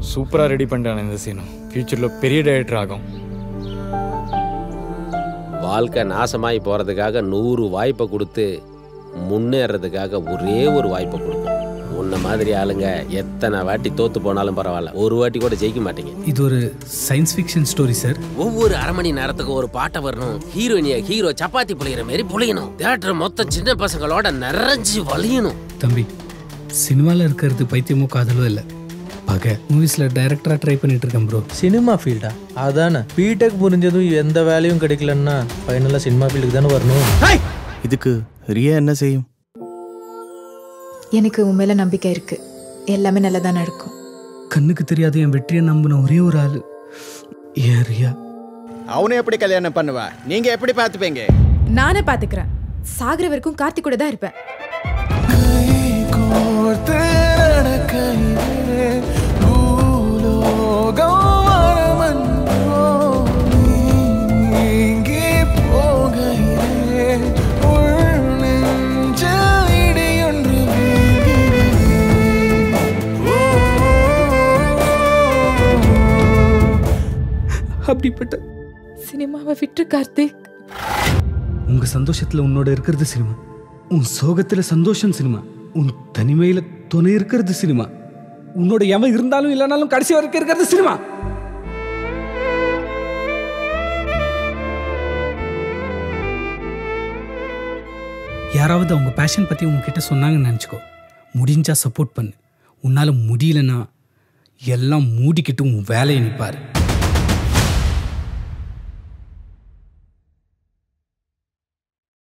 சூப்பராக ரெடி பண்ணிட்டான் இந்த சீனும் ஃப்யூச்சரில் பெரிய டைரக்டர் ஆகும் வாழ்க்கை நாசமாகி போகிறதுக்காக நூறு வாய்ப்பை கொடுத்து முன்னேறதுக்காக ஒரே ஒரு வாய்ப்பை கொடுக்கும் உன்ன மாதிரி ஆளுங்க எத்தனை வாட்டி தோத்து போனாலும் பரவாயில்ல ஒரு வாட்டி கூட ஜெயிக்க மாட்டீங்க இது ஒரு சயின்ஸ் ஃபிக்ஷன் ஸ்டோரி சார் ஒவ்வொரு அரை மணி நேரத்துக்கு ஒரு பாட்டை வரணும் ஹீரோயினிய ஹீரோ சப்பாத்தி புளிகிற மாதிரி புளியணும் தியேட்டர் மொத்தம் சின்ன பசங்களோட நிறைஞ்சு வலியணும் தம்பி சினிமாவில் இருக்கிறது பைத்தியமோ காதலோ இல்லை பகை மூவிஸில் டைரக்டராக ட்ரை பண்ணிட்டு இருக்கேன் ப்ரோ சினிமா ஃபீல்டா அதானே பிடெக் புரிஞ்சதும் எந்த வேலையும் கிடைக்கலன்னா ஃபைனலாக சினிமா ஃபீல்டுக்கு தானே வரணும் இதுக்கு ரியா என்ன செய்யும் எனக்கு உன் மேல நம்பிக்கை இருக்கு எல்லாமே நல்லதா நடக்கும் கண்ணுக்கு தெரியாத என் வெற்றியை நம்பின ஒரே ஒரு ஆள் ஏன் ரியா அவனை எப்படி கல்யாணம் பண்ணுவா நீங்க எப்படி பார்த்துப்பீங்க நானே பாத்துக்கிறேன் சாகுற வரைக்கும் கார்த்திக் கூட தான் இருப்பேன் அப்படிப்பட்ட சினிமாவை விட்டு கார்த்திக் உங்க சந்தோஷத்துல உன்னோட இருக்கிறது சினிமா உன் சோகத்துல சந்தோஷம் சினிமா உன் தனிமையில துணை இருக்கிறது சினிமா உன்னோட எவன் இருந்தாலும் இல்லைனாலும் கடைசி வரைக்கும் இருக்கிறது சினிமா யாராவது அவங்க பேஷன் பத்தி உங்ககிட்ட சொன்னாங்கன்னு நினச்சிக்கோ முடிஞ்சா சப்போர்ட் பண்ணு உன்னால முடியலன்னா எல்லாம் மூடிக்கிட்டு உன் வேலையை நிப்பாரு